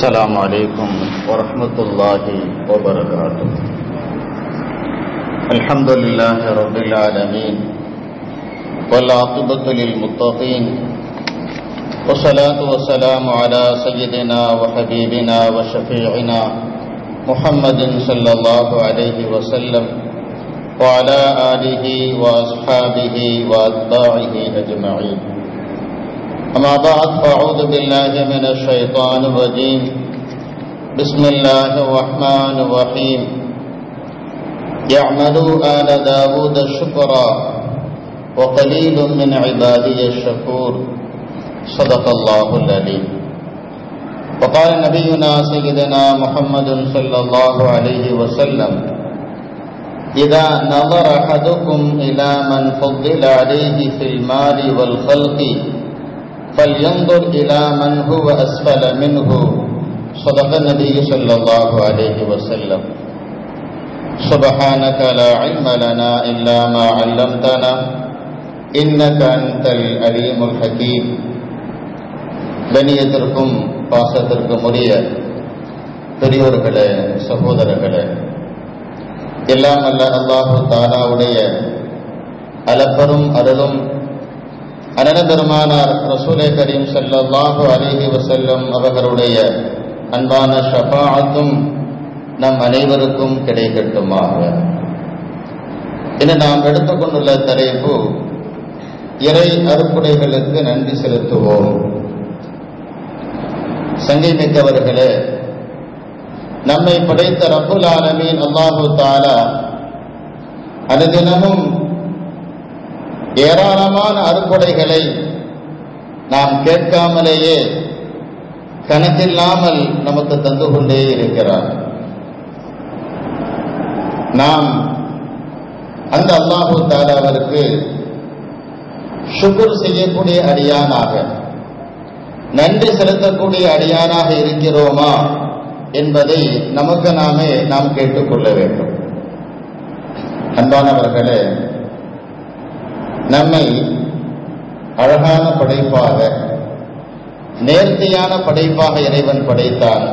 السلام عليكم ورحمة الله وبركاته الحمد لله رب العالمين والعاقبة للمتقين والصلاة والسلام على سيدنا وحبيبنا وشفيعنا محمد صلى الله عليه وسلم وعلى آله وأصحابه وأتباعه أجمعين أما بعد فأعوذ بالله من الشيطان الرجيم بسم الله الرحمن الرحيم يعملوا آل داود شكرا وقليل من عبادي الشكور صدق الله العليم وقال نبينا سيدنا محمد صلى الله عليه وسلم إذا نظر أحدكم إلى من فضل عليه في المال والخلق فلينظر إلى من هو أسفل منه صدق النبي صلى الله عليه وسلم سبحانك لا علم لنا إلا ما علمتنا إنك أنت العليم الحكيم கண்ணியத்திற்கும் பாசத்திற்கும் உரிய பெரியோர்களே சகோதரர்களே எல்லாம் அல்ல அல்லாஹு தாலாவுடைய அலப்பரும் அருளும் அனனபெருமானார் ரசூலே கரீம் சல்லாஹு அலிஹி வசல்லம் அவர்களுடைய அன்பான ஷபாத்தும் நம் அனைவருக்கும் கிடைக்கட்டுமாக இன்று நாம் எடுத்துக்கொண்டுள்ள தலைப்பு இறை அறுப்புடைகளுக்கு நன்றி செலுத்துவோம் சங்கை மிக்கவர்களே நம்மை படைத்த ரப்புல் ஆலமீன் அல்லாஹு தாலா அனுதினமும் ஏராளமான அறுப்படைகளை நாம் கேட்காமலேயே கணக்கில்லாமல் நமக்கு தந்து கொண்டே இருக்கிறார் நாம் அந்த அல்லாஹு தாலாவிற்கு சுகுர் செய்யக்கூடிய அடியானாக நன்றி செலுத்தக்கூடிய அடியானாக இருக்கிறோமா என்பதை நமக்கு நாமே நாம் கேட்டுக்கொள்ள வேண்டும் அன்பானவர்களே நம்மை அழகான படைப்பாக நேர்த்தியான படைப்பாக இறைவன் படைத்தான்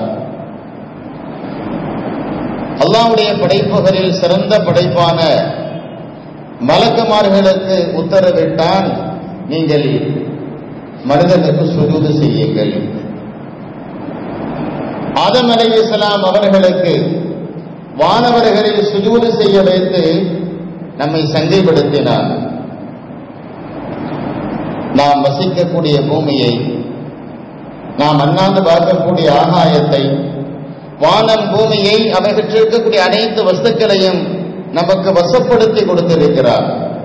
அல்லாவுடைய படைப்புகளில் சிறந்த படைப்பான மலக்குமார்களுக்கு உத்தரவிட்டான் நீங்கள் மனிதனுக்கு சுஜூது செய்யுங்கள் ஆதம் அலை இஸ்லாம் அவர்களுக்கு வானவர்களில் சுஜூது செய்ய வைத்து நம்மை சந்தைப்படுத்தினான் நாம் வசிக்கக்கூடிய பூமியை நாம் அண்ணாந்து பார்க்கக்கூடிய ஆகாயத்தை வானம் பூமியை அவைகள் இருக்கக்கூடிய அனைத்து வஸ்துக்களையும் நமக்கு வசப்படுத்தி கொடுத்திருக்கிறார்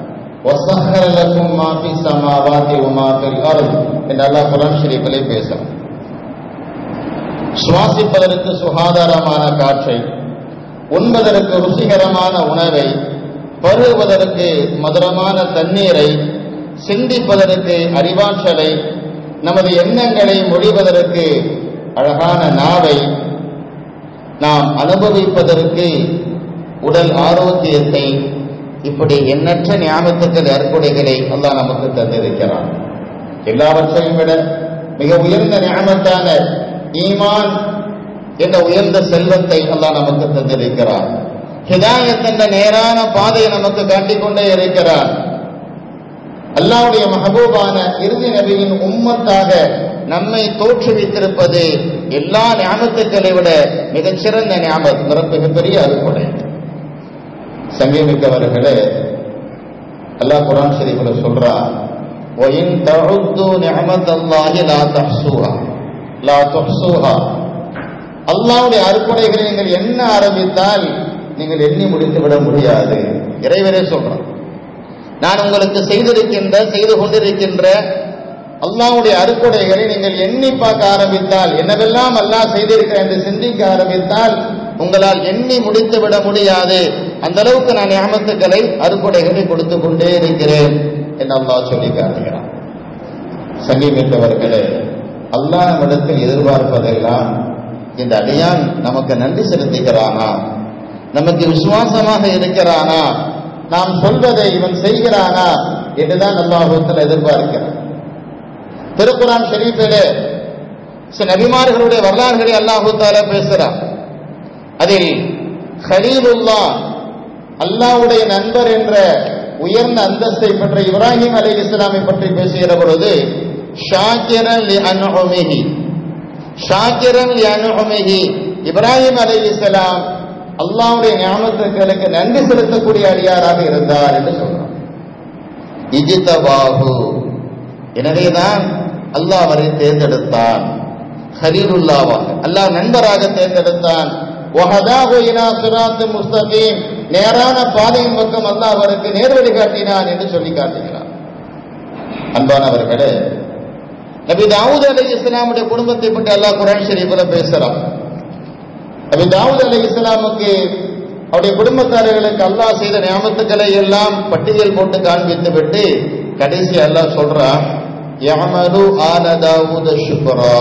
என்றெல்லாம் குரான் ஷரீஃபிலே பேசலாம் சுவாசிப்பதற்கு சுகாதாரமான காற்றை உண்பதற்கு ருசிகரமான உணவை பருகுவதற்கு மதுரமான தண்ணீரை சிந்திப்பதற்கு அறிவாற்றலை நமது எண்ணங்களை மொழிவதற்கு அழகான நாவை நாம் அனுபவிப்பதற்கு உடல் ஆரோக்கியத்தை இப்படி எண்ணற்ற ஞாபகத்துக்கள் அற்புடைகளை அல்லாஹ் நமக்கு தந்திருக்கிறான் எல்லாவற்றையும் விட மிக உயர்ந்த ஞாபகத்தான ஈமான் என்ற உயர்ந்த செல்வத்தை அல்லாஹ் நமக்கு தந்திருக்கிறான் ஹிதாயத் என்ற நேரான பாதையை நமக்கு காட்டிக்கொண்டே இருக்கிறான் அல்லாவுடைய மஹபூபான இறுதி நபியின் உம்மத்தாக நம்மை தோற்றுவித்திருப்பது எல்லா ஞாபகத்துக்களை விட மிகச்சிறந்த ஞாபகம் மிகப்பெரிய அறுப்படை சங்கமிக்கவர்களே அல்லாஹ் குரான் ஷரீஃபில் சொல்றான் وَإِن تَعُدُّوا نِعْمَةَ اللَّهِ لَا تَحْصُوهَا لَا تُحْصُوهَا அல்லாஹ்வுடைய அறுப்படைகளை நீங்கள் என்ன ஆரம்பித்தால் நீங்கள் எண்ணி முடித்து விட முடியாது இறைவரே சொல்றான் நான் உங்களுக்கு செய்திருக்கின்ற செய்து கொண்டிருக்கின்ற அல்லாவுடைய அறுக்குடைகளை நீங்கள் எண்ணி பார்க்க ஆரம்பித்தால் என்னவெல்லாம் அல்லாஹ் செய்திருக்கிற என்று சிந்திக்க ஆரம்பித்தால் உங்களால் எண்ணி முடித்து விட முடியாது அந்த அளவுக்கு நான் ஞாபகத்துக்களை அறுக்குடைகளை கொடுத்து கொண்டே இருக்கிறேன் என்று அல்லாஹ் சொல்லி காட்டுகிறான் சங்கீமித்தவர்களே அல்லாஹ் நம்மிடத்தில் எதிர்பார்ப்பதெல்லாம் இந்த அடியான் நமக்கு நன்றி செலுத்துகிறானா நமக்கு விசுவாசமாக இருக்கிறானா நாம் சொல்வதை இவன் செய்கிறானா என்றுதான் அல்லாஹூத்தில் எதிர்பார்க்கிறான் திருக்குரான் ஷெரீஃபிலே சில நபிமார்களுடைய வரலாறுகளை அல்லாஹு தாலா பேசுறான் அதில் ஹலீலுல்லா அல்லாஹ்வுடைய நண்பர் என்ற உயர்ந்த அந்தஸ்தை பற்றி இப்ராஹிம் அலை இஸ்லாமை பற்றி பேசுகிற பொழுது ஷாக்கிரன் லி அன்உமிஹி ஷாக்கிரன் லி அன்உமிஹி இப்ராஹிம் அலை இஸ்லாம் அல்லாஹ்வுடைய ஞாபகத்துக்களுக்கு நன்றி செலுத்தக்கூடிய அடியாராக இருந்தார் என்று சொல்றார் இஜிதபாஹு எனவேதான் அல்லாஹ் அவரை தேர்ந்தெடுத்தான் ஹலீலுல்லாவாக அல்லாஹ் நண்பராக தேர்ந்தெடுத்தான் வஹதாஹு இலா சிராத்து முஸ்தகீம் நேரான பாதையின் பக்கம் அல்லாஹ் அவருக்கு நேர்வழி காட்டினான் என்று சொல்லி காட்டுகிறார் அன்பானவர்களே நபி தாவூத் அலி இஸ்லாமுடைய குடும்பத்தை பற்றி அல்லாஹ் குரான் ஷரீஃபில் பேசுறான் நபி தாவூத் அலி இஸ்லாமுக்கு அவருடைய குடும்பத்தாரர்களுக்கு அல்லாஹ் செய்த ஞாபகத்துக்களை எல்லாம் பட்டியல் போட்டு காண்பித்து விட்டு கடைசி அல்லாஹ் சொல்றான் யமலு ஆல தாவூத ஷுக்ரா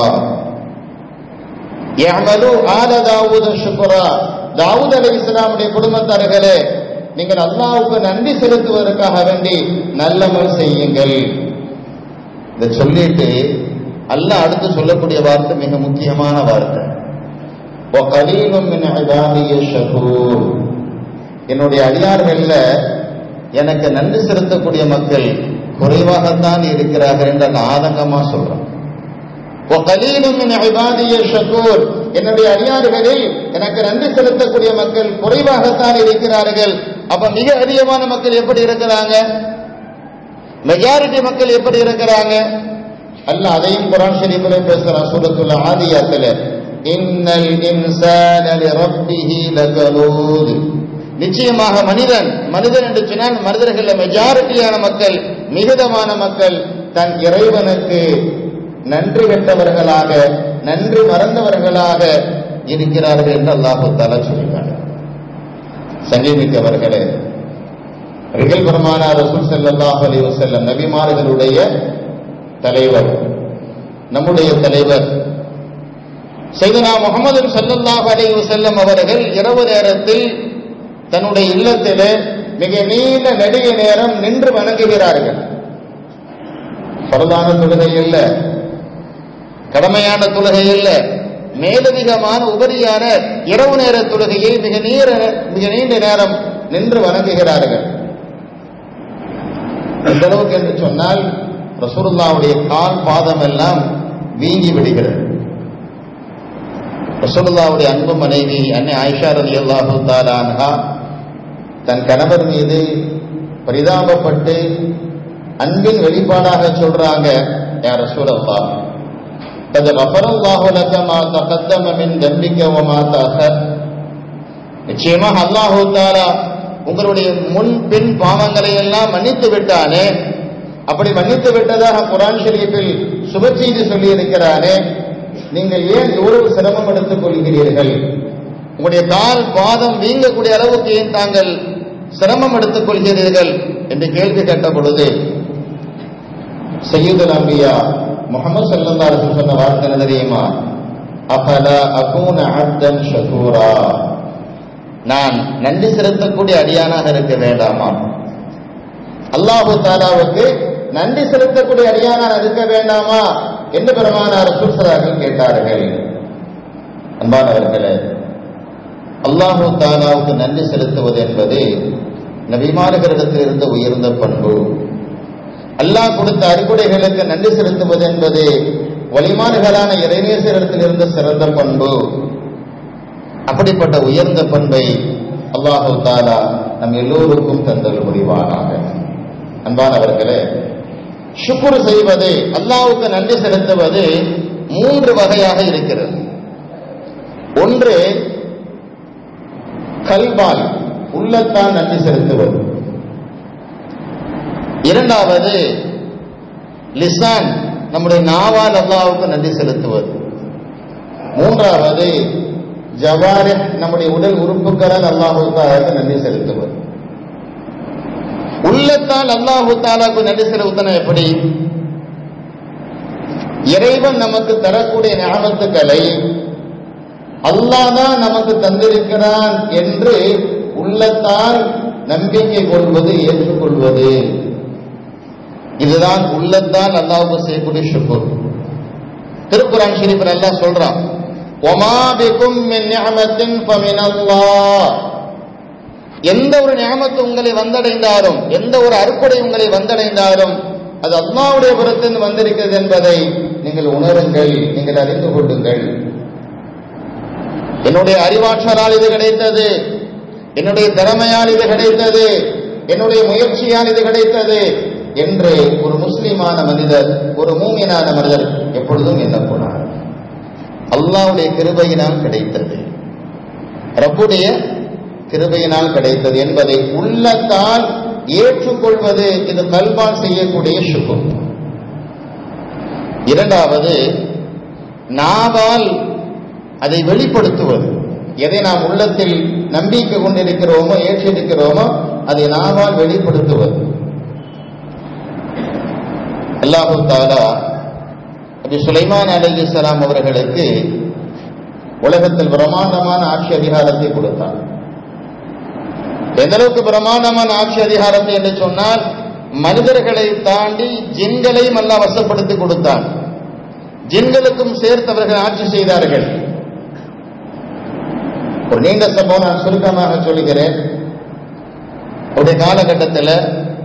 யமலு ஆல தாவூத ஷுக்ரா தாவூத் அலி இஸ்லாமுடைய குடும்பத்தார்களே நீங்கள் அல்லாஹ்வுக்கு நன்றி செலுத்துவதற்காக வேண்டி நல்லமல் செய்யுங்கள் இதை சொல்லிட்டு அல்லாஹ் அடுத்து சொல்லக்கூடிய வார்த்தை மிக முக்கியமான வார்த்தை وَقَلِيلٌ مِّنْ عِبَادِيَ الشَّكُورُ என்னுடைய அடியார்கள்ல எனக்கு நன்றி செலுத்தக்கூடிய மக்கள் குறைவாகத்தான் இருக்கிறார்கள் என்று நான் ஆதங்கமா சொல்றேன் وَقَلِيلٌ مِّنْ عِبَادِيَ الشَّكُورُ என்னுடைய அடியார்களில் எனக்கு நன்றி செலுத்தக்கூடிய மக்கள் குறைவாகத்தான் இருக்கிறார்கள் அப்ப மிக அதிகமான மக்கள் எப்படி இருக்கிறாங்க மெஜாரிட்டி மக்கள் எப்படி இருக்கிறாங்க அல்ல அதையும் குரான் ஷரீஃபிலே பேசுறான் சூரத்துல் ஆதியாத்துல இன்னல் இன்சான லிரப்பிஹி லகனூத் நிச்சயமாக மனிதன் மனிதன் என்று சொன்னால் மனிதர்கள் மெஜாரிட்டியான மக்கள் மிகுதமான மக்கள் தன் இறைவனுக்கு நன்றி கெட்டவர்களாக நன்றி மறந்தவர்களாக இருக்கிறார்கள் என்று அல்லாஹு தாலா சொல்லினார் சங்கீமிக்கவர்களே ரிகல் பெருமானா ரசூல் ஸல்லல்லாஹு அலைஹி வஸல்லம் நபிமார்களுடைய தலைவர் நம்முடைய தலைவர் செய்தனா முகமது ஸல்லல்லாஹு அலைஹி வஸல்லம் அவர்கள் இரவு நேரத்தில் தன்னுடைய இல்லத்திலே மிக நீண்ட நெடிய நேரம் நின்று வணங்குகிறார்கள் பரதான தொழுகை இல்ல கடமையான தொழுகை இல்ல மேலதிகமான உபரியான இரவு நேர தொழுகையை மிக நீர மிக நீண்ட நேரம் நின்று வணங்குகிறார்கள் எந்த அளவுக்கு என்று சொன்னால் ரசூலுல்லாவுடைய கால் பாதம் எல்லாம் வீங்கி விடுகிறது ரசூலுல்லாவுடைய அன்பு மனைவி அன்னை ஆயிஷா ரலி அல்லாஹு தாலான்ஹா தன் கணவர் மீது பரிதாபப்பட்டு அன்பின் வெளிப்பாடாக சொல்றாங்க யார் ரசூலல்லா قد غفر الله لك ما تقدم من ذنبك وما تأخر நிச்சயமாக அல்லாஹு தாலா உங்களுடைய முன் பின் பாவங்களை எல்லாம் மன்னித்து விட்டானே அப்படி மன்னித்து விட்டதாக குரான் ஷரீஃபில் சுப செய்தி சொல்லி இருக்கிறானே நீங்கள் ஏன் இவ்வளவு சிரமம் எடுத்துக் கொள்கிறீர்கள் உங்களுடைய கால் பாதம் வீங்கக்கூடிய அளவுக்கு ஏன் தாங்கள் சிரமம் எடுத்துக் கொள்கிறீர்கள் என்று கேள்வி கேட்ட பொழுது சையீதுல் அம்பியா முகமது சல்லா அலிஸ்லம் சொன்ன வார்த்தை என்ன தெரியுமா அஃபலா அகூன அப்தன் ஷகூரா நான் நன்றி செலுத்தக்கூடிய அடியானாக இருக்க வேண்டாமா அல்லாஹு தாலாவுக்கு நன்றி செலுத்தக்கூடிய அடியானாக இருக்க வேண்டாமா என்று பெருமானார் சூசரார்கள் கேட்டார்கள் அன்பானவர்களே அல்லாஹு தாலாவுக்கு நன்றி செலுத்துவது என்பது நபிமார்களிடத்தில் இருந்த உயர்ந்த பண்பு அல்லாஹ் கொடுத்த அறிவுடைகளுக்கு நன்றி செலுத்துவது என்பது வலிமான்களான இறைநேசரிடத்தில் இருந்த சிறந்த பண்பு அப்படிப்பட்ட உயர்ந்த பண்பை அல்லாஹு தாலா நம் எல்லோருக்கும் தந்தல் முடிவானாக அன்பானவர்களே சுக்குர் செய்வது அல்லாஹ்வுக்கு நன்றி செலுத்துவது மூன்று வகையாக இருக்கிறது ஒன்று கல்பால் உள்ளத்தான் நன்றி செலுத்துவது இரண்டாவது லிசான் நம்முடைய நாவால் அல்லாவுக்கு நன்றி செலுத்துவது மூன்றாவது ஜவாரி நம்முடைய உடல் உறுப்புகளால் அல்லாஹு தாலாவுக்கு நன்றி செலுத்துவது உள்ளத்தால் அல்லாஹு தாலாவுக்கு நன்றி செலுத்தின எப்படி இறைவன் நமக்கு தரக்கூடிய ஞாபகத்துக்களை அல்லாஹ் தான் நமக்கு தந்திருக்கிறான் என்று உள்ளத்தால் நம்பிக்கை கொள்வது ஏற்றுக்கொள்வது இதுதான் உள்ளத்தால் அல்லாஹ்வுக்கு செய்யக்கூடிய ஷுக்குர் திருக்குறான் ஷரீஃபில் எல்லாம் சொல்றான் ஒமா பிகும் மின் நிஅமத்தின் ஃபமினல்லாஹ் எந்த ஒரு நியமத்து உங்களை வந்தடைந்தாலும் எந்த ஒரு அறுப்படை உங்களை வந்தடைந்தாலும் அது அல்லாவுடைய புறத்திலிருந்து வந்திருக்கிறது என்பதை நீங்கள் உணருங்கள் நீங்கள் அறிந்து கொள்ளுங்கள் என்னுடைய அறிவாற்றலால் இது கிடைத்தது என்னுடைய திறமையால் இது கிடைத்தது என்னுடைய முயற்சியால் இது கிடைத்தது என்று ஒரு முஸ்லிமான மனிதர் ஒரு மூமியனான மனிதர் எப்பொழுதும் எண்ணக்கூடாது அல்லாவுடைய கிருபையினால் கிடைத்தது ரப்புடைய கிருபையினால் கிடைத்தது என்பதை உள்ளத்தால் ஏற்றுக்கொள்வது இது கல்வால் செய்யக்கூடிய சுகம் இரண்டாவது நாவால் அதை வெளிப்படுத்துவது எதை நாம் உள்ளத்தில் நம்பிக்கை கொண்டிருக்கிறோமோ ஏற்றிருக்கிறோமோ அதை நாவால் வெளிப்படுத்துவது அல்லாஹு தாலா நபி சுலைமான் அலிஸ்லாம் அவர்களுக்கு உலகத்தில் பிரம்மாண்டமான ஆட்சி அதிகாரத்தை கொடுத்தார் எந்த அளவுக்கு பிரம்மாண்டமான ஆட்சி அதிகாரத்தை என்று சொன்னால் மனிதர்களை தாண்டி ஜின்களையும் அல்லா வசப்படுத்தி கொடுத்தான் ஜின்களுக்கும் சேர்த்தவர்கள் ஆட்சி செய்தார்கள் ஒரு நீண்ட சம்பவம் நான் சுருக்கமாக சொல்லுகிறேன் ஒரு காலகட்டத்தில்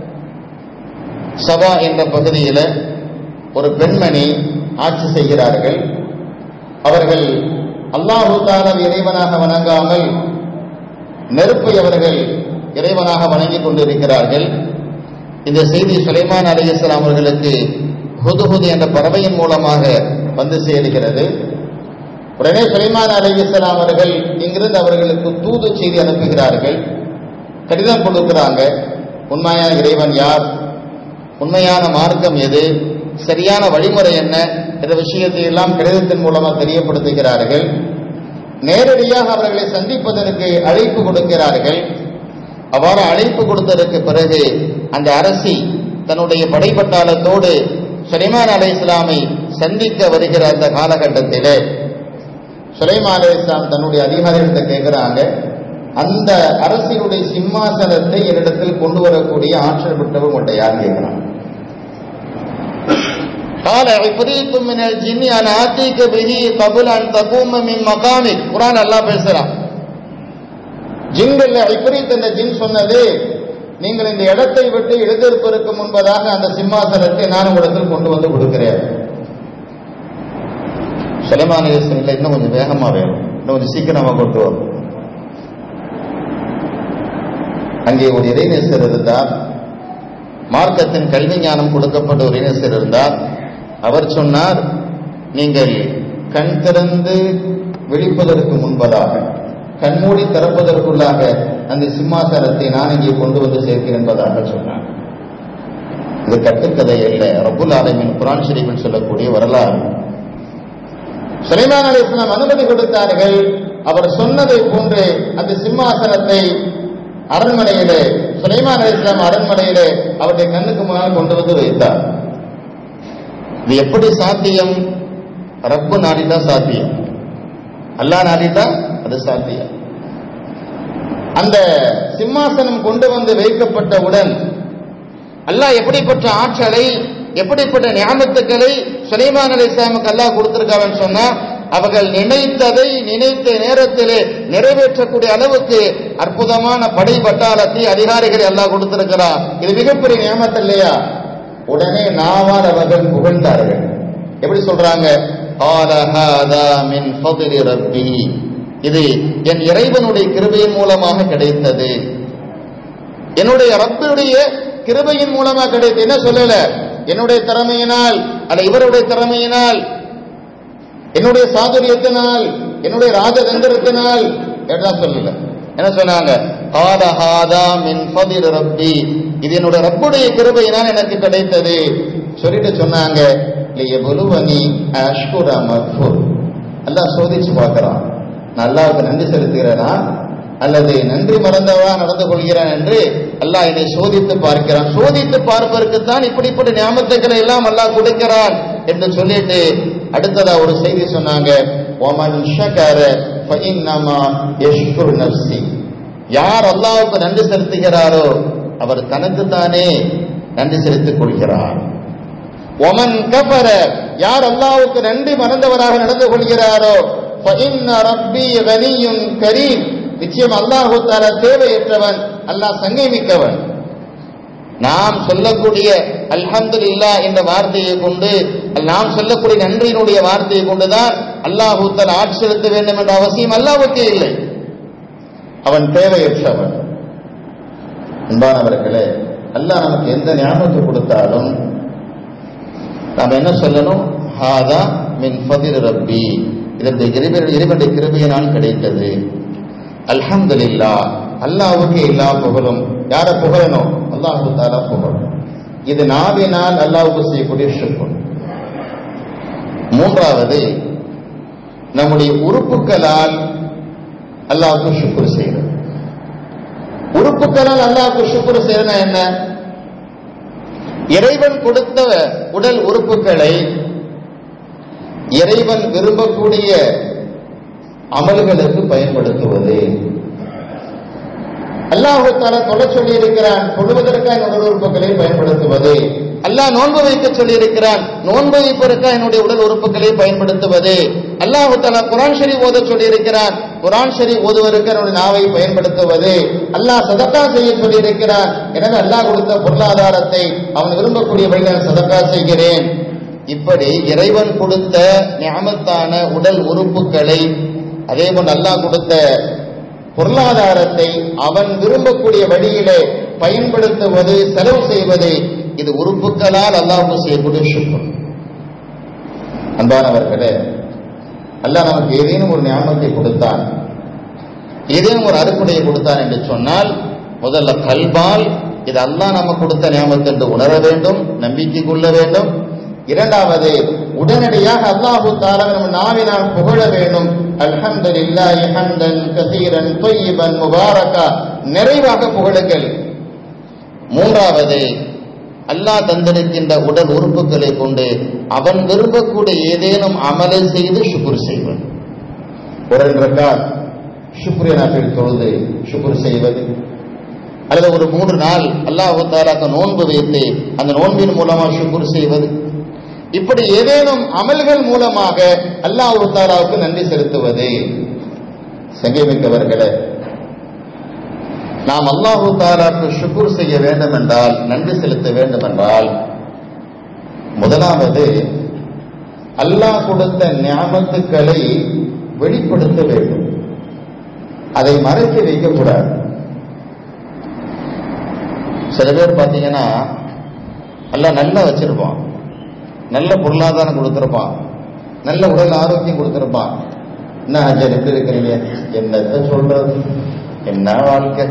சபா என்ற பகுதியில் ஒரு பெண்மணி ஆட்சி செய்கிறார்கள் அவர்கள் அல்லாஹு தாலா இறைவனாக வணங்காமல் நெருப்பை அவர்கள் இறைவனாக வணங்கிக் கொண்டிருக்கிறார்கள் இந்த செய்தி சுலைமான் அலிஸ்லாம் அவர்களுக்கு ஹுதுஹுது என்ற பறவையின் மூலமாக வந்து சேருகிறது உடனே சுலைமான் அலிஸ்லாம் அவர்கள் இங்கிருந்து அவர்களுக்கு தூது செய்தி அனுப்புகிறார்கள் கடிதம் கொடுக்கிறாங்க உண்மையான இறைவன் யார் உண்மையான மார்க்கம் எது சரியான வழிமுறை என்ன என்ற விஷயத்தை எல்லாம் கடிதத்தின் மூலமாக தெரியப்படுத்துகிறார்கள் நேரடியாக அவர்களை சந்திப்பதற்கு அழைப்பு கொடுக்கிறார்கள் அவ்வாறு அழைப்பு கொடுத்ததற்கு பிறகு அந்த அரசி தன்னுடைய படைப்பட்டாளத்தோடு சுலைமான் அலை இஸ்லாமை சந்திக்க வருகிற அந்த காலகட்டத்திலே சுலைமான் அலை இஸ்லாம் தன்னுடைய அதிகாரிகிட்ட கேட்கிறாங்க அந்த அரசினுடைய சிம்மாசனத்தை என்னிடத்தில் கொண்டு வரக்கூடிய ஆற்றல் பெற்றவர் உங்கள்கிட்ட யார் கேட்கிறான் قال عفريت من الجن انا اتيك به قبل ان تقوم من مقامك குர்ஆன் அல்லாஹ் பேசுறான் ஜின்கள்ல இப்ரீத் என்ற ஜின் சொன்னது நீங்கள் இந்த இடத்தை விட்டு எழுந்திருப்பதற்கு முன்பதாக அந்த சிம்மாசனத்தை நான் உங்களிடத்தில் கொண்டு வந்து கொடுக்கிறேன் சுலைமான இல்லை இன்னும் கொஞ்சம் வேகமா வேணும் இன்னும் கொஞ்சம் சீக்கிரமா கொண்டு வரும் அங்கே ஒரு இறைநேசர் இருந்தார் மார்க்கத்தின் கல்வி ஞானம் கொடுக்கப்பட்ட ஒரு இறைநேசர் இருந்தார் அவர் சொன்னார் நீங்கள் கண் திறந்து விழிப்பதற்கு முன்பதாக கண்மூடி திறப்பதற்குள்ளாக அந்த சிம்மாசனத்தை நான் இங்கே கொண்டு வந்து சேர்க்கிறேன் என்பதாக சொன்னார் இது கட்டுக்கதை அல்ல ரபுல் ஆலமின் குரான் ஷரீஃபில் சொல்லக்கூடிய வரலாறு சுலைமான் அலி இஸ்லாம் அனுமதி கொடுத்தார்கள் அவர் சொன்னதை போன்று அந்த சிம்மாசனத்தை அரண்மனையிலே சுலைமான் அலி இஸ்லாம் அரண்மனையிலே அவருடைய கண்ணுக்கு முன்னால் கொண்டு வந்து வைத்தார் இது எப்படி சாத்தியம் ரப்பு நாடிட்டா சாத்தியம் அல்லா நாடிட்டா அது சாத்தியம் அந்த சிம்மாசனம் கொண்டு வந்து வைக்கப்பட்டவுடன் அல்லாஹ் எப்படிப்பட்ட ஆற்றலை எப்படிப்பட்ட ஞாபகத்துக்களை சுலைமான் அலி இஸ்லாமுக்கு அல்லாஹ் கொடுத்திருக்காருன்னு சொன்னா அவர்கள் நினைத்ததை நினைத்த நேரத்திலே நிறைவேற்றக்கூடிய அளவுக்கு அற்புதமான படை பட்டாளத்தை அதிகாரிகளை எல்லாம் கொடுத்திருக்கிறார் இது மிகப்பெரிய நியமத்து இல்லையா உடனே நாவால் அவர்கள் புகழ்ந்தார்கள் எப்படி சொல்றாங்க "قَالَ هَذَا مِنْ فَضْلِ رَبِّي." இது என் இறைவனுடைய கிருபையின் மூலமாக கிடைத்தது என்னுடைய ரப்பினுடைய கிருபையின் மூலமா கிடைத்தது என்ன சொல்லல என்னுடைய திறமையினால் அல்ல இவருடைய திறமையினால் என்னுடைய சாதுரியத்தினால் என்னுடைய ராஜதந்திரத்தினால் எல்லாம் சொல்லல என்ன சொன்னாங்க "قَالَ هَذَا مِنْ فَضْلِ رَبِّي." இது என்னுடைய ரப்புடைய கிருபையினால் எனக்கு கிடைத்தது சொல்லிட்டு சொன்னாங்க லியபுலுவனி அஷ்குர மக்ஃபுர் அல்லாஹ் சோதிச்சு பார்க்கறான் நான் அல்லாஹ்வுக்கு நன்றி செலுத்துகிறேனா அல்லது நன்றி மறந்தவா நடந்து கொள்கிறேன் என்று அல்லாஹ் என்னை சோதித்து பார்க்கிறான் சோதித்து பார்ப்பதற்குத்தான் இப்படிப்பட்ட ஞாபகத்துக்களை எல்லாம் அல்லாஹ் கொடுக்கிறான் என்று சொல்லிட்டு அடுத்ததா ஒரு செய்தி சொன்னாங்க ஒமன் ஷகர ஃபஇன்னமா யஷ்குரு நஃப்ஸி யார் அல்லாஹ்வுக்கு நன்றி செலுத்துகிறாரோ அவர் தனக்கு தானே நன்றி செலுத்திக் கொள்கிறார் ஒமன் கபர யார் அல்லாஹ்வுக்கு நன்றி மறந்தவராக நடந்து கொள்கிறாரோ فَإِنَّ رَبِّي غَنِيٌّ كَرِيمٌ நிச்சயம் அல்லாஹு தாலா தேவையற்றவன் அல்லாஹ் சங்கை மிக்கவன் நாம் சொல்லக்கூடிய அல்ஹம்துலில்லா என்ற வார்த்தையை கொண்டு நாம் சொல்லக்கூடிய நன்றியினுடைய வார்த்தையை கொண்டுதான் அல்லாஹு தாலா ஆட்சி செலுத்த வேண்டும் என்ற அவசியம் அல்லாஹ்வுக்கே இல்லை அவன் தேவையற்றவன் அன்பானவர்களே அல்லாஹ் நமக்கு எந்த ஞாபகத்தை கொடுத்தாலும் நாம் என்ன சொல்லணும் ஹாதா மின் ஃபதிர் ரப்பி இதற்கு இறைவன் இறைவனுடைய கிருபையினால் கிடைத்தது அல்ஹம்துலில்லா அல்லாஹ்வுக்கு எல்லா புகழும் யாரை புகழணும் அல்லாஹு தாலா புகழும் இது நாவினால் அல்லாஹ்வுக்கு செய்யக்கூடிய ஷுக்குர் மூன்றாவது நம்முடைய உறுப்புகளால் அல்லாஹ்வுக்கு ஷுக்குர் செய்கிறது உறுப்புகளால் அல்லாஹ்வுக்கு ஷுக்குர் செய்யறதுனா என்ன இறைவன் கொடுத்த உடல் உறுப்புகளை இறைவன் விரும்பக்கூடிய அமல்களுக்கு பயன்படுத்துவது அல்லாஹு தாலா தொலை சொல்லி இருக்கிறான் தொழுவதற்காக என்னுடைய உறுப்புகளை பயன்படுத்துவது அல்லாஹ் நோன்பு வைக்க சொல்லி இருக்கிறான் நோன்பு வைப்பதற்காக என்னுடைய உடல் உறுப்புகளை பயன்படுத்துவது அல்லாஹு தாலா குரான் ஷரீப் ஓத சொல்லி இருக்கிறான் குரான் ஷரீப் ஓதுவதற்கு என்னுடைய நாவை பயன்படுத்துவது அல்லாஹ் சதக்கா செய்ய சொல்லி இருக்கிறான் எனவே அல்லாஹ் கொடுத்த பொருளாதாரத்தை அவன் விரும்பக்கூடிய வழியில் சதக்கா செய்கிறேன் இப்படி இறைவன் கொடுத்த ஞாபகத்தான உடல் உறுப்புகளை அதே போன்று அல்லாஹ் கொடுத்த பொருளாதாரத்தை அவன் விரும்பக்கூடிய வழியிலே பயன்படுத்துவது செலவு செய்வது இது உறுப்புகளால் அல்லாஹ் செய்யக்கூடிய சுக்கம் அன்பானவர்களே அல்லாஹ் நமக்கு ஏதேனும் ஒரு ஞாபகத்தை கொடுத்தான் ஏதேனும் ஒரு அறுக்குடையை கொடுத்தான் என்று சொன்னால் முதல்ல கல்பால் இது அல்லாஹ் நமக்கு கொடுத்த ஞாபகத்தை என்று உணர வேண்டும் நம்பிக்கை கொள்ள வேண்டும் இரண்டாவது உடனடியாக அல்லாஹு தாலா நம்ம நாவினால் புகழ வேண்டும் அல்ஹம்துலில்லாஹி ஹம்தன் கசீரன் தொய்யிபன் முபாரகா நிறைவாக புகழுங்கள் மூன்றாவது அல்லாஹ் தந்திருக்கின்ற உடல் உறுப்புகளை கொண்டு அவன் விரும்பக்கூடிய ஏதேனும் அமலை செய்து சுக்குர் செய்வன் ஒரு ரக்காத் சுக்ரிய நாட்டில் தொழுது சுக்குர் செய்வது அல்லது ஒரு மூன்று நாள் அல்லாஹு தாலாக்கு நோன்பு வைத்து அந்த நோன்பின் மூலமாக சுக்குர் செய்வது இப்படி ஏதேனும் அமல்கள் மூலமாக அல்லாஹு தாலாவுக்கு நன்றி செலுத்துவது சங்கமிக்கவர்களே நாம் அல்லாஹு தாலாக்கு ஷுக்குர் செய்ய வேண்டும் என்றால் நன்றி செலுத்த வேண்டும் என்றால் முதலாவது அல்லாஹ் கொடுத்த ஞாபகத்துக்களை வெளிப்படுத்த வேண்டும் அதை மறைத்து வைக்கக்கூடாது சில பேர் பார்த்தீங்கன்னா எல்லாம் நல்லா வச்சிருப்பான் நல்ல பொருளாதாரம் கொடுத்திருப்பான் நல்ல உடல் ஆரோக்கியம் கொடுத்திருப்பான் என்ன அஜர் எப்படி இருக்கிறீங்க என்னத்த சொல்றது என்ன வாழ்க்கை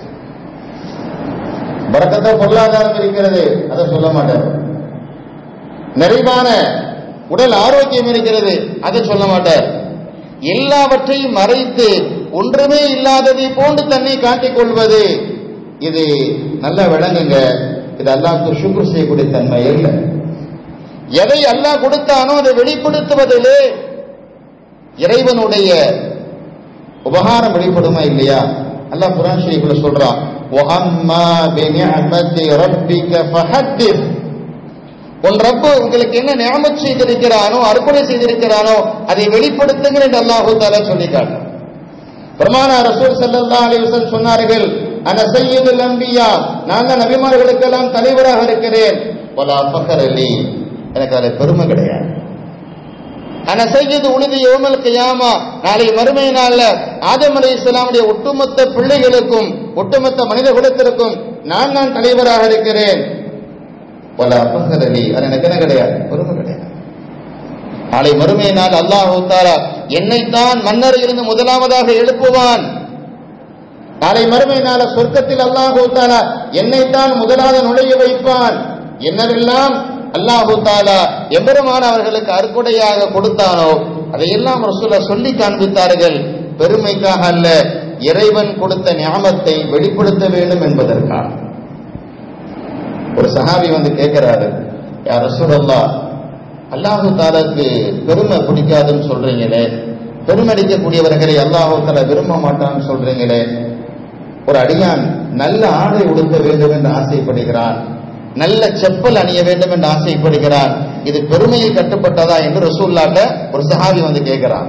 பறக்கத்த பொருளாதாரம் இருக்கிறது அதை சொல்ல மாட்டார் நிறைவான உடல் ஆரோக்கியம் இருக்கிறது அதை சொல்ல மாட்டார் எல்லாவற்றையும் மறைத்து ஒன்றுமே இல்லாததை போன்று தன்னை காட்டிக் கொள்வது இது நல்லா விளங்குங்க இது அல்லாஹ்க்கு சுக்குர் செய்யக்கூடிய தன்மை இல்லை எதை அல்லாஹ் கொடுத்தானோ அதை வெளிப்படுத்துவதிலே இறைவனுடைய உபகாரம் வெளிப்படுமா இல்லையா அல்லாஹ் குரான் ஷரீஃப்ல சொல்றான் وَأَمَّا بِنِعْمَةِ رَبِّكَ فَحَدِّثْ உன் ரப்பு உங்களுக்கு என்ன நியமத் செய்திருக்கிறானோ அர்ப்பணை செய்திருக்கிறானோ அதை வெளிப்படுத்துங்கள் என்று அல்லாஹு தாலா சொல்லி காட்டும் பெருமானா ரசூல் ஸல்லல்லாஹு அலைஹி வஸல்லம் சொன்னார்கள் அன சய்யிதுல் அன்பியா நான் தான் நபிமார்களுக்கெல்லாம் தலைவராக இருக்கிறேன் வலா ஃபக்கர் அலி எனக்கு அதில் பெருமை கிடையாது அன சையது உழுது யோமல் கியாமா நாளை மறுமை நாள்ல ஆதம் அலி இஸ்லாமுடைய ஒட்டுமொத்த பிள்ளைகளுக்கும் ஒட்டுமொத்த மனித குலத்திற்கும் நான் தான் தலைவராக இருக்கிறேன் பல அப்பங்கர் அலி அது எனக்கு என்ன கிடையாது பெருமை கிடையாது நாளை மறுமை நாள் அல்லாஹு தாரா என்னைத்தான் மன்னர் இருந்து முதலாவதாக எழுப்புவான் நாளை மறுமை நாள சொர்க்கத்தில் அல்லாஹு தாலா என்னைத்தான் முதலாவது நுழைய வைப்பான் என்னவெல்லாம் அல்லாஹு தாலா எம்பெருமான அவர்களுக்கு அற்கொடையாக கொடுத்தானோ அதையெல்லாம் ரசூலா சொல்லி காண்பித்தார்கள் பெருமைக்காக அல்ல இறைவன் கொடுத்த ஞாபத்தை வெளிப்படுத்த வேண்டும் என்பதற்காக ஒரு சஹாபி வந்து கேட்கிறாரு யார் ரசூலல்லா அல்லாஹு தாலாக்கு பெருமை பிடிக்காதுன்னு சொல்றீங்களே பெருமடிக்கக்கூடியவர்களை அல்லாஹு தாலா விரும்ப மாட்டான்னு சொல்றீங்களே ஒரு அடியான் நல்ல ஆடை உடுத்த வேண்டும் என்று ஆசைப்படுகிறான் நல்ல செப்பல் அணிய வேண்டும் என்று ஆசைப்படுகிறான் இது பெருமையில் கட்டுப்பட்டதா என்று ரசூல்லாட்ட ஒரு சஹாபி வந்து கேட்கிறான்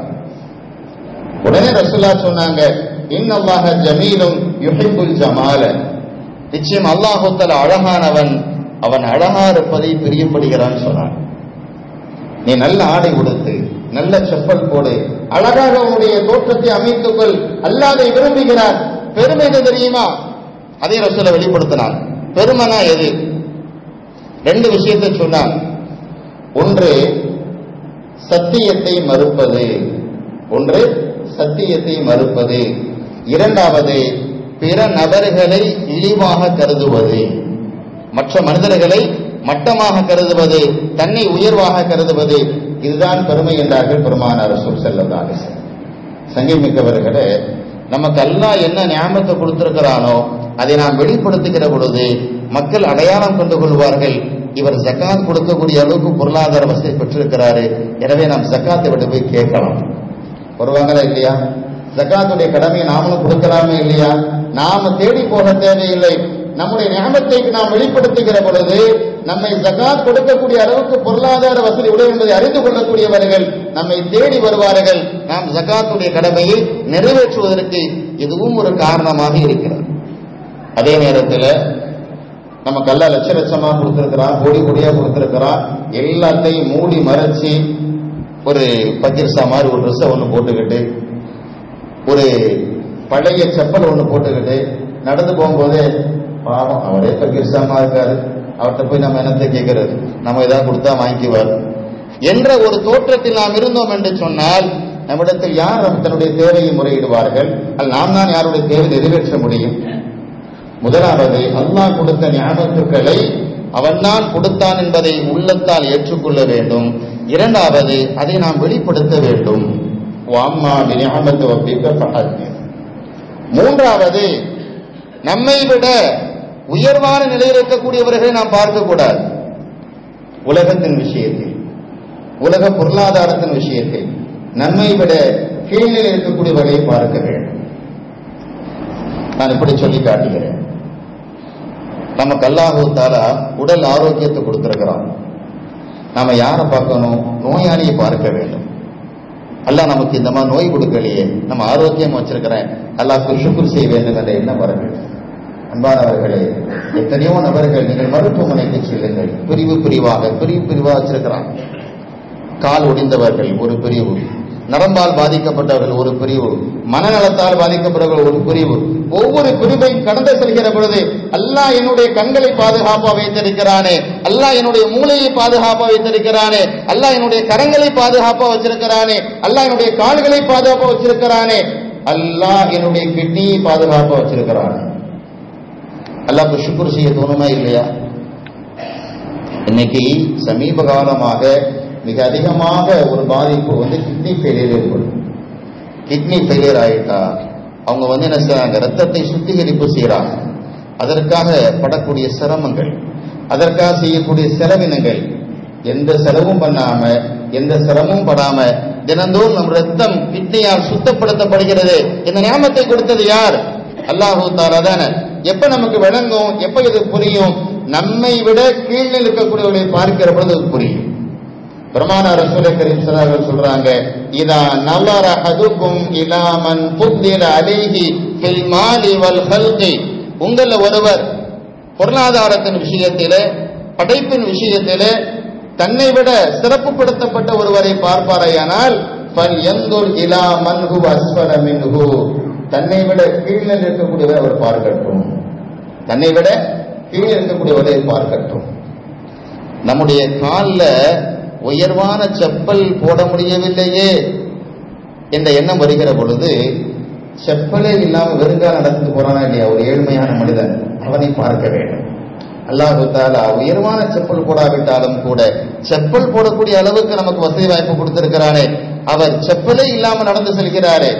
உடனே ரசூல்லா சொன்னாங்க இன்னல்லாஹ ஜமீலும் யுஹிப்புல் ஜமால நிச்சயம் அல்லாஹு தஆலா அழகானவன் அவன் அழகா இருப்பதை பிரியப்படுகிறான் சொன்னான் நீ நல்ல ஆடை உடுத்து நல்ல செப்பல் போடு அழகாக உன்னுடைய தோற்றத்தை அமைத்துக்கொள் அல்லாதை விரும்புகிறார் பெருமை என்ன தெரியுமா அதே ரசூலை வெளிப்படுத்தினான் பெருமைனா எது ரெண்டு விஷயத்தை சொன்னான் ஒன்று சத்தியத்தை மறுப்பது ஒன்று சத்தியத்தை மறுப்பது இரண்டாவது பிற நபர்களை இழிவாக கருதுவது மற்ற மனிதர்களை மட்டமாக கருதுவது தன்னை உயர்வாக கருதுவது இதுதான் பெருமை என்றார்கள் பெருமானார் ரசூல் செல்லதாக சங்கமிக்கவர்களே நமக்கு அல்லாஹ் என்ன ஞாபகத்தை கொடுத்திருக்கிறானோ அதை நாம் வெளிப்படுத்துகிற பொழுது மக்கள் அடையாளம் கொண்டு கொள்வார்கள் இவர் ஜக்காத் கொடுக்கக்கூடிய அளவுக்கு பொருளாதார வசதி பெற்றிருக்கிறாரு எனவே நாம் ஜக்காத்தை விட்டு போய் கேட்கலாம் வருவாங்களா இல்லையா ஜக்காத்துடைய கடமையை நாமளும் கொடுக்கலாமே இல்லையா நாம தேடி போக தேவையில்லை நம்முடைய ஞாபகத்தை நாம் வெளிப்படுத்துகிற பொழுது நம்மை ஜகாத் கொடுக்கக்கூடிய அளவுக்கு பொருளாதார வசதி உடைய என்பதை அறிந்து கொள்ளக்கூடியவர்கள் நம்மை தேடி வருவார்கள் நாம் ஜகாத்துடைய கடமையை நிறைவேற்றுவதற்கு இதுவும் ஒரு காரணமாக இருக்கிறது அதே நேரத்தில் நமக்கு எல்லாம் லட்ச லட்சமா கொடுத்திருக்கிறான் கோடி கோடியா கொடுத்திருக்கிறான் எல்லாத்தையும் மூடி மறைச்சு ஒரு பக்கிர்சா மாதிரி ஒரு ட்ரெஸ்ஸை ஒன்று போட்டுக்கிட்டு ஒரு பழைய செப்பல் ஒன்று போட்டுக்கிட்டு நடந்து போகும்போதே பாவம் அவரே பக்கிர்சாமா இருக்காரு அவர்கிட்ட போய் நம்ம என்னத்தை கேட்கறது நம்ம ஏதாவது கொடுத்தா வாங்கிக்குவார் என்ற ஒரு தோற்றத்தில் நாம் இருந்தோம் என்று சொன்னால் நம்மிடத்தில் யார் தன்னுடைய தேவையை முறையிடுவார்கள் அல்ல நாம் தான் யாருடைய தேவை நிறைவேற்ற முடியும் முதலாவது அல்லாஹ் கொடுத்த ஞாபகத்துக்களை அவன்தான் கொடுத்தான் என்பதை உள்ளத்தால் ஏற்றுக்கொள்ள வேண்டும் இரண்டாவது அதை நாம் வெளிப்படுத்த வேண்டும் வாம்மா விநியாமத்து வப்பிக்க ஃபஹத்மிர். மூன்றாவது நம்மை விட உயர்வான நிலையில் இருக்கக்கூடியவர்களை நாம் பார்க்கக்கூடாது உலகத்தின் விஷயத்தில் உலக பொருளாதாரத்தின் விஷயத்தில் நம்மை விட கீழில் இருக்கக்கூடியவர்களை பார்க்க வேண்டும் நான் இப்படி சொல்லி காட்டுகிறேன் நமக்கு அல்லாஹு தாலா உடல் ஆரோக்கியத்தை கொடுத்திருக்கிறான் நாம யாரை பார்க்கணும் நோயாளியை பார்க்க வேண்டும் அல்லாஹ் நமக்கு இந்த மாதிரி நோய் கொடுக்கலையே நம்ம ஆரோக்கியம் வச்சிருக்கிறேன் அல்லாஹ்க்கு ஷுக்குர் செய்ய வேண்டும் என்ற எண்ணம் வர வேண்டும் அன்பானவர்களே எத்தனையோ நபர்கள் நீங்கள் மருத்துவமனைக்கு செல்லுங்கள் பிரிவு பிரிவாக பிரிவு பிரிவாக வச்சிருக்கிறான் கால் ஒடிந்தவர்கள் ஒரு பிரிவு நரம்பால் பாதிக்கப்பட்டவர்கள் ஒரு பிரிவு மனநலத்தால் பாதிக்கப்பட்டவர்கள் ஒரு பிரிவு ஒவ்வொரு பிரிவையும் கடந்து செல்கிற பொழுது அல்லாஹ் என்னுடைய கண்களை பாதுகாப்பா வைத்திருக்கிறானே அல்லாஹ் என்னுடைய மூளையை பாதுகாப்பா வைத்திருக்கிறானே அல்லாஹ் என்னுடைய கரங்களை பாதுகாப்பா வச்சிருக்கிறானே அல்லாஹ் என்னுடைய கால்களை பாதுகாப்பா வச்சிருக்கிறானே அல்லாஹ் என்னுடைய கிட்னியை பாதுகாப்பா வச்சிருக்கிறானே அல்லாஹ்க்கு சுக்குர் செய்ய தோணுமா இல்லையா இன்னைக்கு சமீப காலமாக மிக அதிகமாக ஒரு பாதிப்பு வந்து கிட்னி ஃபெயிலியர் ஏற்படும் கிட்னி ஃபெயிலியர் ஆயிட்டா அவங்க வந்து என்ன செய்றாங்க ரத்தத்தை சுத்திகரிப்பு செய்றாங்க அதற்காக படக்கூடிய சிரமங்கள் அதற்காக செய்யக்கூடிய செலவினங்கள் எந்த செலவும் பண்ணாம எந்த சிரமமும் படாம தினந்தோறும் நம் ரத்தம் கிட்னியால் சுத்தப்படுத்தப்படுகிறது இந்த ஞாபகத்தை கொடுத்தது யார் அல்லாஹூ தாலா தானே எப்ப நமக்கு விளங்கும் எப்ப இது புரியும் நம்மை விட கீழ் இருக்கக்கூடியவர்களை பார்க்கிற பொழுது அது புரியும் பிரமாண ரசூலை கரீம் சலாஹ் சொல்றாங்க இதா நவர ஹதுக்கும் இலாமன் புத்திர அலைஹி ஃபில் மாலி வல் ஹல்கி உங்கள ஒருவர் பொருளாதாரத்தின் விஷயத்திலே படைப்பின் விஷயத்திலே தன்னை விட சிறப்புப்படுத்தப்பட்ட ஒருவரை பார்ப்பாரையானால் ஃபல் யந்துர் இலா மன்ஹு அஸ்வர மின்ஹு தன்னை விட கீழே இருக்கக்கூடியவர் அவர் பார்க்கட்டும் தன்னை விட கீழே இருக்கக்கூடியவரை பார்க்கட்டும் நம்முடைய காலில் உயர்வான செப்பல் போட முடியவில்லையே என்ற எண்ணம் வருகிற பொழுது செப்பலே இல்லாம வெறுங்கால நடந்து போறானா இல்லையா ஒரு ஏழ்மையான மனிதன் அவனை பார்க்க வேண்டும் அல்லாஹு தாலா உயர்வான செப்பல் போடாவிட்டாலும் கூட செப்பல் போடக்கூடிய அளவுக்கு நமக்கு வசதி வாய்ப்பு கொடுத்திருக்கிறானே அவர் செப்பலே இல்லாம நடந்து செல்கிறாரே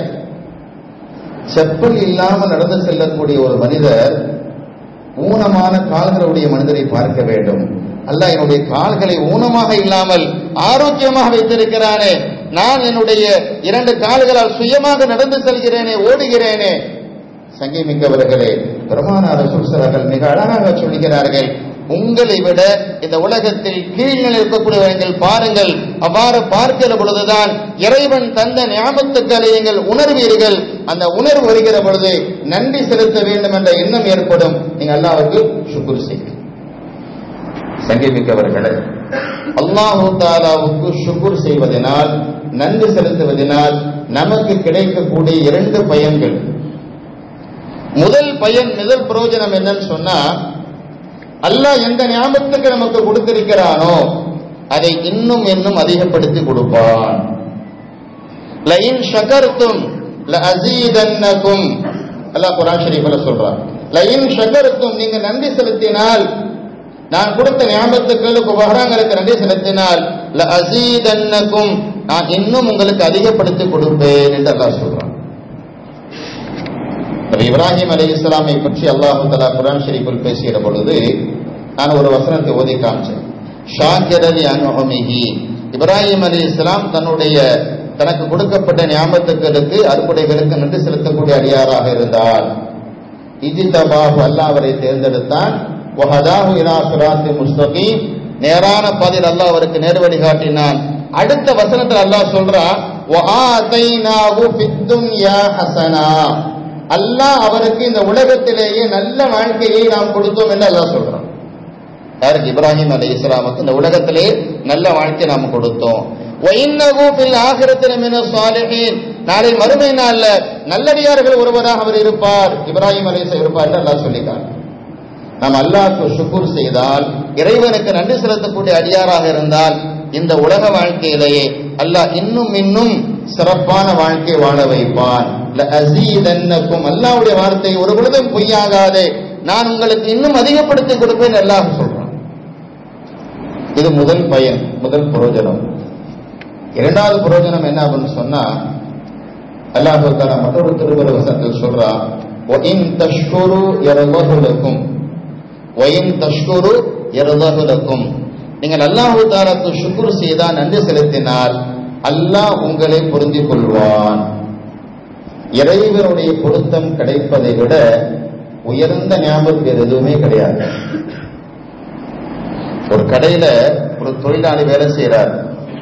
செப்பல் இல்லாம நடந்து செல்லக்கூடிய ஒரு மனிதர் ஊனமான கால்களுடைய மனிதரை பார்க்க வேண்டும் அல்லாஹ் என்னுடைய கால்களை ஊனமாக இல்லாமல் ஆரோக்கியமாக வைத்திருக்கிறானே நான் என்னுடைய இரண்டு கால்களால் சுயமாக நடந்து செல்கிறேனே ஓடுகிறேனே சங்கீமிக்கவர்களே பெருமானார் சுல்சவர்கள் மிக அழகாக சொல்கிறார்கள் உங்களை விட இந்த உலகத்தில் கீழ்நிலை இருக்கக்கூடியவர்கள் பாருங்கள் அவ்வாறு பார்க்கிற பொழுதுதான் இறைவன் தந்த ஞாபகத்துக்களை நீங்கள் உணர்வீர்கள் அந்த உணர்வு வருகிற பொழுது நன்றி செலுத்த வேண்டும் என்ற எண்ணம் ஏற்படும் நீங்க அல்லாவுக்கு சுக்குர் செய்யும் சங்கீபிக்கவர்களே அல்லாஹு தாலாவுக்கு சுக்குர் செய்வதனால் நன்றி செலுத்துவதனால் நமக்கு கிடைக்கக்கூடிய இரண்டு பயன்கள் முதல் பயன் முதல் பிரயோஜனம் என்னன்னு சொன்னா அல்லாஹ் எந்த ஞாபகத்துக்கு நமக்கு கொடுத்திருக்கிறானோ அதை இன்னும் இன்னும் அதிகப்படுத்தி கொடுப்பான் லயின் ஷகர்த்தும் லஅஸீதன்னகும் அல்லாஹ் குர்ஆன் ஷரீஃப்ல சொல்றான் லயின் ஷகர்த்தும் நீங்க நன்றி செலுத்தினால் நான் கொடுத்த ஞாபகத்துக்களுக்கு உபகாரங்களுக்கு நன்றி செலுத்தினால் லஅஸீதன்னகும் நான் இன்னும் உங்களுக்கு அதிகப்படுத்தி கொடுப்பேன் என்று அல்லாஹ் சொல்றான் நபி இப்ராஹிம் அலி இஸ்லாமை பற்றி அல்லாஹு தலா குரான் ஷரீஃபில் பேசுகிற பொழுது நான் ஒரு வசனத்தை ஓதி காமிச்சேன் ஷாக்கிர் அலி அனுஹமிஹி இப்ராஹிம் அலி இஸ்லாம் தன்னுடைய தனக்கு கொடுக்கப்பட்ட ஞாபகத்துக்களுக்கு அறுப்புடைகளுக்கு நன்றி செலுத்தக்கூடிய அடியாராக இருந்தார் இஜிதபாஹு அல்லாஹ் அவரை தேர்ந்தெடுத்தான் வஹதாஹு இலா சிராத்தி முஸ்தகீம் நேரான பாதையில் அல்லாஹ் அவருக்கு நேர் வழி காட்டினான் அடுத்த வசனத்தில் அல்லாஹ் சொல்றான் வஆதைனாஹு ஃபித் துன்யா ஹஸனா அல்லாஹ் அவருக்கு இந்த உலகத்திலேயே நல்ல வாழ்க்கையை நாம் கொடுத்தோம் என்று அல்லாஹ் சொல்றான் யாருக்கு இப்ராஹிம் அலி இஸ்லாமுக்கு இந்த உலகத்திலே நல்ல வாழ்க்கை நாம் கொடுத்தோம் وَإِنَّهُ فِي الْآخِرَةِ لَمِنَ الصَّالِحِينَ நாளை மறுமை நாள்ல நல்லடியார்கள் ஒருவராக அவர் இருப்பார் இப்ராஹிம் அலி இருப்பார் என்று அல்லாஹ் சொல்லிட்டார் நாம் அல்லாஹ்க்கு சுக்குர் செய்தால் இறைவனுக்கு நன்றி செலுத்தக்கூடிய அடியாராக இருந்தால் இந்த உலக வாழ்க்கையிலேயே அல்லாஹ் இன்னும் இன்னும் சிறப்பான வாழ்க்கை வாழ வைப்பான் அசீதன்னக்கும் அல்லாவுடைய வார்த்தை ஒரு பொழுதும் பொய்யாகாதே நான் உங்களுக்கு இன்னும் அதிகப்படுத்தி கொடுப்பேன் அல்லாஹ் சொல்றான் இது முதல் பயன் முதல் பிரயோஜனம் இரண்டாவது பிரயோஜனம் என்ன அப்படின்னு சொன்னா அல்லாஹ் தாலா மற்றொரு திருமண வசனத்தில் சொல்றான் ஒயின் தஷ்குரு இரவகுலக்கும் ஒயின் தஷ்குரு இரவகுலக்கும் நீங்கள் அல்லாஹு தாலாக்கு சுக்குர் செய்தால் நன்றி செலுத்தினால் அல்லாஹ் உங்களை பொருந்திக் கொள்வான் இறைவனுடைய பொருத்தம் கிடைப்பதை விட உயர்ந்த ஞாபகம் வேறு எதுவுமே கிடையாது ஒரு கடையில ஒரு தொழிலாளி வேலை செய்யறார்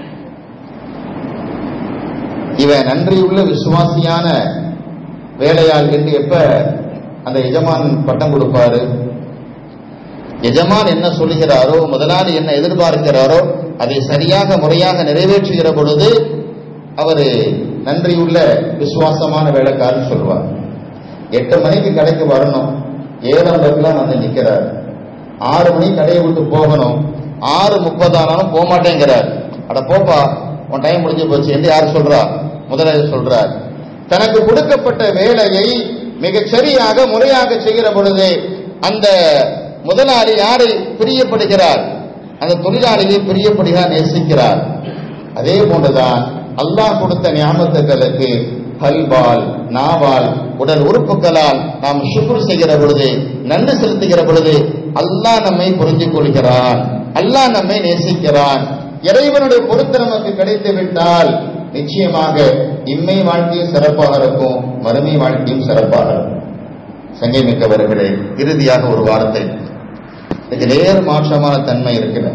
இவன் நன்றியுள்ள விசுவாசியான வேலையாள் என்று எப்ப அந்த எஜமான் பட்டம் கொடுப்பாரு எஜமான் என்ன சொல்லுகிறாரோ முதலாளி என்ன எதிர்பார்க்கிறாரோ அதை சரியாக முறையாக நிறைவேற்றுகிற பொழுது அவரு நன்றியுள்ள விசுவாசமான வேலைக்காரன் சொல்வார் எட்டு மணிக்கு கடைக்கு வரணும் ஏழு ஐம்பதுலாம் வந்து நிக்கிறார் ஆறு மணி கடையை விட்டு போகணும் ஆறு முப்பதானாலும் போக மாட்டேங்கிறார் அட போப்பா உன் டைம் முடிஞ்சு போச்சு என்று யார் சொல்றா முதலாளி சொல்றார் தனக்கு கொடுக்கப்பட்ட வேலையை மிகச் சரியாக முறையாக செய்கிற பொழுது அந்த முதலாளி யாரை பிரியப்படுகிறார் அந்த தொழிலாளியை பிரியப்படுகிறார் நேசிக்கிறார் அதே போன்றுதான் அல்லாஹ் கொடுத்த ஞாபகத்துக்களுக்கு கல்வால் நாவால் உடல் உறுப்புகளால் நாம் சுக்குர் செய்கிற பொழுது நன்றி செலுத்துகிற பொழுது அல்லாஹ் நம்மை புரிஞ்சு கொள்கிறான் அல்லாஹ் நம்மை நேசிக்கிறான் இறைவனுடைய பொருத்த நமக்கு கிடைத்து விட்டால் நிச்சயமாக இம்மை வாழ்க்கையும் சிறப்பாக இருக்கும் மறுமை வாழ்க்கையும் சிறப்பாக இருக்கும் சங்கை மிக்கவர்களே இறுதியாக ஒரு வார்த்தை இதுக்கு நேர் மாற்றமான தன்மை இருக்கிறது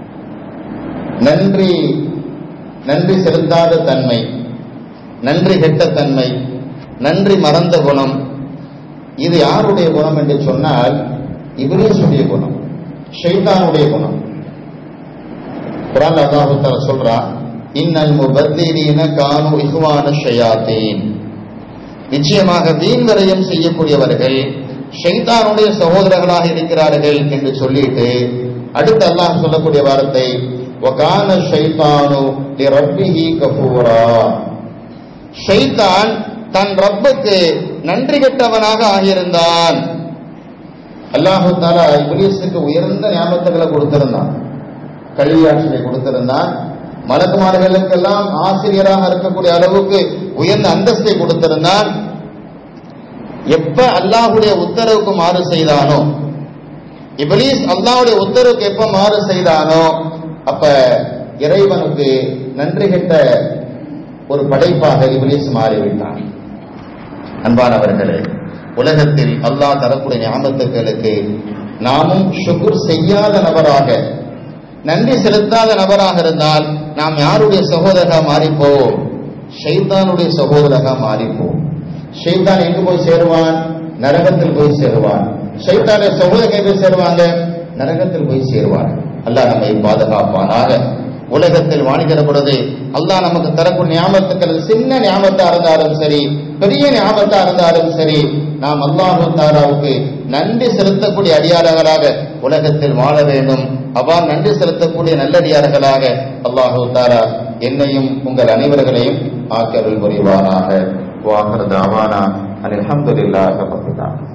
நன்றி நன்றி செலுத்தாத தன்மை நன்றி கெட்ட தன்மை நன்றி மறந்த குணம் இது யாருடைய குணம் என்று சொன்னால் இபிலிசுடைய குணம் ஷைத்தானுடைய குணம் குரான் அல்லாஹு தஆலா சொல்றா இன்னல் முபத்திரீன கானு இஹ்வான ஷயாத்தீன் நிச்சயமாக வீண் விரயம் செய்யக்கூடியவர்கள் ஷைத்தானுடைய சகோதரர்களாக இருக்கிறார்கள் என்று சொல்லிட்டு அடுத்து அல்லாஹ் சொல்லக்கூடிய வார்த்தை வகான ஷைத்தானு ரப்பிஹி கஃபூரா ஷைத்தான் தன் ரப்புக்கு நன்றி கெட்டவனாக ஆகியிருந்தான் அல்லாஹு தாலா இபிலிஸுக்கு உயர்ந்த ஞாபகங்களை கொடுத்திருந்தான் கல்வியாட்சியை கொடுத்திருந்தான் மலக்குமார்களுக்கெல்லாம் ஆசிரியராக இருக்கக்கூடிய அளவுக்கு உயர்ந்த அந்தஸ்தை கொடுத்திருந்தான் எப்ப அல்லாஹுடைய உத்தரவுக்கு மாறு செய்தானோ இபிலிஸ் அல்லாஹ்வுடைய உத்தரவுக்கு எப்ப மாறு செய்தானோ அப்ப இறைவனுக்கு நன்றி கெட்ட ஒரு படைப்பாக இபிலிஸ் மாறிவிட்டான் அன்பானவர்களே உலகத்தில் அல்லாஹ் தரக்கூடிய ஞாபகத்துக்களுக்கு நாமும் ஷுகுர் செய்யாத நபராக நன்றி செலுத்தாத நபராக இருந்தால் நாம் யாருடைய சகோதரராக மாறிப்போம் ஷைத்தானுடைய சகோதரராக மாறிப்போம் ஷைத்தான் எங்கு போய் சேருவான் நரகத்தில் போய் சேருவான் ஷைத்தானுடைய சகோதரர்கள் போய் சேருவாங்க நரகத்தில் போய் சேருவான் அல்லாஹ் நம்மை பாதுகாப்பானாக உலகத்தில் வாழ்கிற பொழுது அல்லாஹ் நமக்கு தரக்கூடிய ஞாபகத்துக்கள் சின்ன ஞாபகத்தா இருந்தாலும் சரி பெரிய ஞாபகத்தா இருந்தாலும் சரி நாம் அல்லாஹு தாராவுக்கு நன்றி செலுத்தக்கூடிய அடியாளர்களாக உலகத்தில் வாழ வேண்டும் அவ்வாறு நன்றி செலுத்தக்கூடிய நல்லடியார்களாக அல்லாஹு தாரா என்னையும் உங்கள் அனைவர்களையும் ஆக்கருள் புரிவானாக வாகர் தாவானா அல்ஹம்துலில்லாஹி ரப்பில் ஆலமீன்